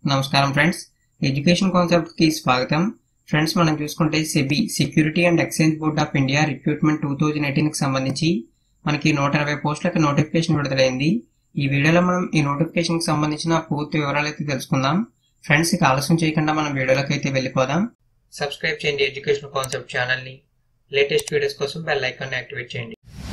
నమస్కారం friends education concept కి స్వాగతం ఫ్రెండ్స్ మనం చూసుకుంటే SEBI security and exchange board of India recruitment two thousand eighteen కి సంబంధించి మనకి నూట ఇరవై పోస్టులకు నోటిఫికేషన్ విడుదలైంది ఈ వీడియోలో మనం ఈ నోటిఫికేషన్ కి సంబంధించిన పూర్తి వివరాలు అయితే తెలుసుకుందాం ఫ్రెండ్స్ ఇక ఆలస్యం చేయకుండా మనం వీడియోలోకి అయితే వెళ్ళిపోదాం సబ్స్క్రైబ్ చేయండి ఎడ్యుకేషన్ కాన్సెప్ట్ ఛానల్ ని లేటెస్ట్ వీడియోస్ కోసం బెల్ ఐకాన్ యాక్టివేట్ చేయండి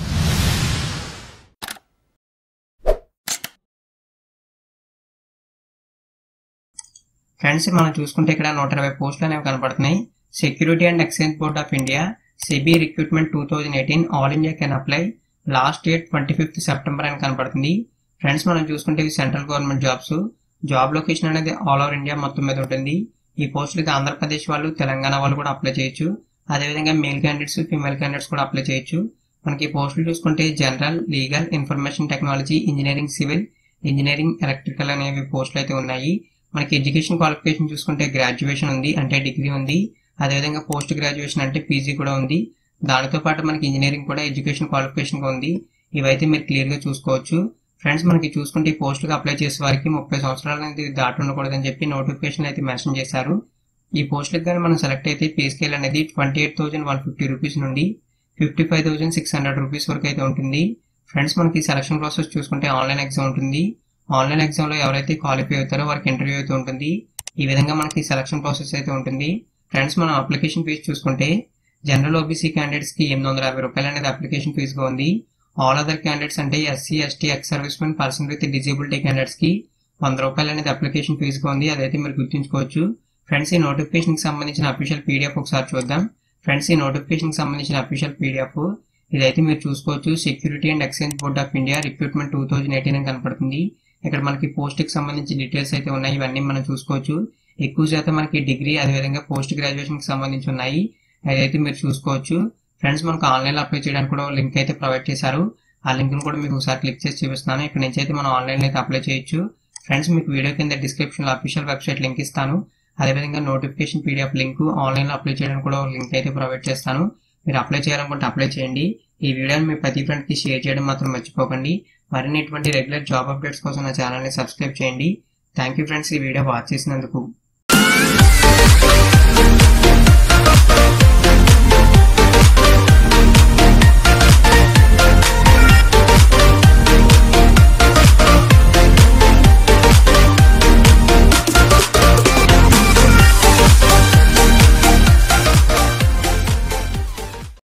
ఫ్రెండ్స్ మనం చూసుకుంటే ఇక్కడ నూట ఇరవై పోస్టులు అనేవి కనపడుతున్నాయి security and exchange board of India SEBI recruitment two thousand eighteen all India can apply last date twenty fifth September అని కనపడుతుంది ఫ్రెండ్స్ మనం చూసుకుంటే ఇవి central government jobs job location అనేది ఆల్ ఓవర్ ఇండియా మొత్తం మీద ఉంటుంది ఈ పోస్టులకి ఆంధ్రప్రదేశ్ వాళ్ళు తెలంగాణ వాళ్ళు కూడా అప్లై చేయొచ్చు అదేవిధంగా మేల్ క్యాండిడేట్స్ ఫీమేల్ క్యాండిడేట్స్ కూడా అప్లై చేయొచ్చు మనకి పోస్టులు చూసుకుంటే general legal information technology engineering civil engineering electrical అనేవి పోస్టులు అయితే ఉన్నాయి మనకి ఎడ్యుకేషన్ క్వాలిఫికేషన్ చూసుకుంటే గ్రాడ్యుయేషన్ ఉంది అంటే డిగ్రీ ఉంది అదేవిధంగా పోస్ట్ గ్రాడ్యుయేషన్ అంటే పీజీ కూడా ఉంది దానితో పాటు మనకి ఇంజనీరింగ్ కూడా ఎడ్యుకేషన్ క్వాలిఫికేషన్ గా ఉంది ఇవైతే మీరు క్లియర్ గా చూసుకోవచ్చు ఫ్రెండ్స్ మనకి చూసుకుంటే ఈ పోస్టులకు అప్లై చేసే వారికి ముప్పై సంవత్సరాల అనేది దాటి ఉండకూడదని చెప్పి నోటిఫికేషన్ అయితే మెన్షన్ చేశారు ఈ పోస్టులకు కానీ మనం సెలెక్ట్ అయితే పే స్కేల్ అనేది twenty eight thousand one fifty rupees నుండి fifty five thousand six hundred rupees వరకు అయితే ఉంటుంది ఫ్రెండ్స్ మనకి సెలక్షన్ ప్రాసెస్ చూసుకుంటే ఆన్లైన్ ఎగ్జామ్ ఉంటుంది ఆన్లైన్ ఎగ్జామ్ లో ఎవరైతే క్వాలిఫై అవుతారో వారికి ఇంటర్వ్యూ అయితే ఉంటుంది ఈ విధంగా మనకి సెలక్షన్ ప్రాసెస్ అయితే ఉంటుంది ఫ్రెండ్స్ మనం అప్లికేషన్ ఫీజు చూసుకుంటే జనరల్ ఓబీసీ క్యాండిడేట్స్ కి ఎనిమిది వందల యాభై రూపాయలు అనేది అప్లికేషన్ ఫీజు గా ఉంది ఆల్ అదర్ క్యాండిడేట్స్ అంటే SC ST ex servicemen person with disability candidates కి వంద రూపాయలు అనేది అప్లికేషన్ ఫీజు గా ఉంది అదైతే మీరు గుర్తుంచుకోవచ్చు ఫ్రెండ్స్ ఈ నోటిఫికేషన్ కి సంబంధించిన అఫీషియల్ పీడిఎఫ్ ఒకసారి చూద్దాం ఫ్రెండ్స్ ఈ నోటిఫికేషన్ కి సంబంధించిన అఫీషియల్ పీడిఎఫ్ ఇదైతే మీరు చూసుకోవచ్చు security and exchange board of India recruitment two thousand eighteen అని కనపడుతుంది ఇక్కడ మనకి పోస్ట్ కి సంబంధించి డీటెయిల్స్ అయితే ఉన్నాయి ఇవన్నీ మనం చూసుకోవచ్చు ఎక్కువ శాతం మనకి డిగ్రీ అదేవిధంగా పోస్ట్ గ్రాడ్యుయేషన్ కి సంబంధించి ఉన్నాయి అదైతే మీరు చూసుకోవచ్చు ఫ్రెండ్స్ మనకు ఆన్లైన్ లో అప్లై చేయడానికి కూడా లింక్ అయితే ప్రొవైడ్ చేశారు ఆ లింక్ కూడా మీకు ఒకసారి క్లిక్ చేసి చూపిస్తున్నాను ఇక్కడ నుంచి అయితే మనం ఆన్లైన్ లో అయితే అప్లై చేయొచ్చు ఫ్రెండ్స్ మీకు వీడియో కింద డిస్క్రిప్షన్ లో అఫీషియల్ వెబ్సైట్ లింక్ ఇస్తాను అదేవిధంగా నోటిఫికేషన్ పీడిఎఫ్ లింక్ ఆన్లైన్ లో అప్లై చేయడానికి కూడా లింక్ అయితే ప్రొవైడ్ చేస్తాను మీరు అప్లై చేయాలనుకుంటే అప్లై చేయండి ఈ వీడియోని మీ ప్రతి ఫ్రెండ్ కి షేర్ చేయడం మాత్రం మర్చిపోకండి మరిన్ని ఇటువంటి రెగ్యులర్ జాబ్ అప్డేట్స్ కోసం నా ఛానల్ ని సబ్స్క్రైబ్ చేయండి థ్యాంక్ యూ ఫ్రెండ్స్ ఈ వీడియో వాచ్ చేసినందుకు